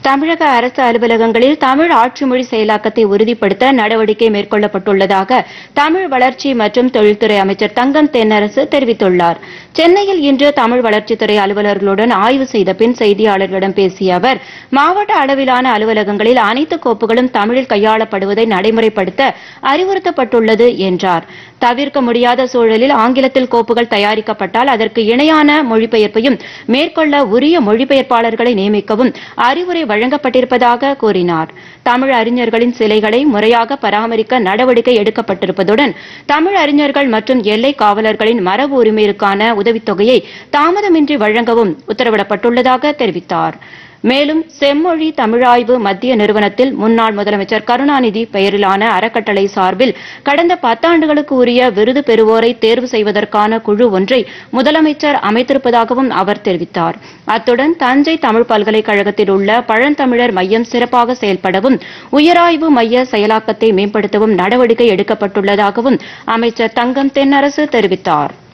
தமிழக அரசு அலுவலகங்களில் தமிழ் ஆட்சி மொழி செயலாக்கத்தை உறுதிப்படுத்த நடவடிக்கை மேற்கொள்ளப்பட்டுள்ளதாக தமிழ் வளர்ச்சி மற்றும் தொழில்துறை அமைச்சர் தங்கம் தென்னரசு தெரிவித்துள்ளார் சென்னையில் இன்று தமிழ் வளர்ச்சித்துறை அலுவலர்களுடன் ஆய்வு செய்த பின் செய்தியாளர்களிடம் பேசிய அவர் மாவட்ட அளவிலான அலுவலகங்களில் அனைத்து கோப்புகளும் தமிழில் கையாளப்படுவதை நடைமுறைப்படுத்த அறிவுறுத்தப்பட்டுள்ளது என்றார் தவிர்க்க முடியாத சூழலில் ஆங்கிலத்தில் கோப்புகள் தயாரிக்கப்பட்டால் அதற்கு இணையான மொழிபெயர்ப்பையும் மேற்கொள்ள உரிய மொழிபெயர்ப்பாளர்களை நியமிக்கவும் அறிவுரை வழங்கப்பட்டிருப்பதாக கூறினார் தமிழ் அறிஞர்களின் சிலைகளை முறையாக பராமரிக்க நடவடிக்கை எடுக்கப்பட்டிருப்பதுடன் தமிழ் அறிஞர்கள் மற்றும் எல்லை காவலர்களின் மரபு உரிமைக்கான உதவித்தொகையை தாமதமின்றி வழங்கவும் உத்தரவிடப்பட்டுள்ளதாக தெரிவித்தார் மேலும் செம்மொழி தமிழாய்வு மத்திய நிறுவனத்தில் முன்னாள் முதலமைச்சர் கருணாநிதி பெயரிலான அறக்கட்டளை சார்பில் கடந்த பத்தாண்டுகளுக்கு உரிய விருது பெறுவோரை தேர்வு செய்வதற்கான குழு ஒன்றை முதலமைச்சர் அமைத்திருப்பதாகவும் அவர் தெரிவித்தார் அத்துடன் தஞ்சை தமிழ் பல்கலைக்கழகத்தில் உள்ள பழந்தமிழர் மையம் சிறப்பாக செயல்படவும் உயராய்வு மைய செயலாக்கத்தை மேம்படுத்தவும் நடவடிக்கை எடுக்கப்பட்டுள்ளதாகவும் அமைச்சர் தங்கம் தென்னரசு தெரிவித்தார்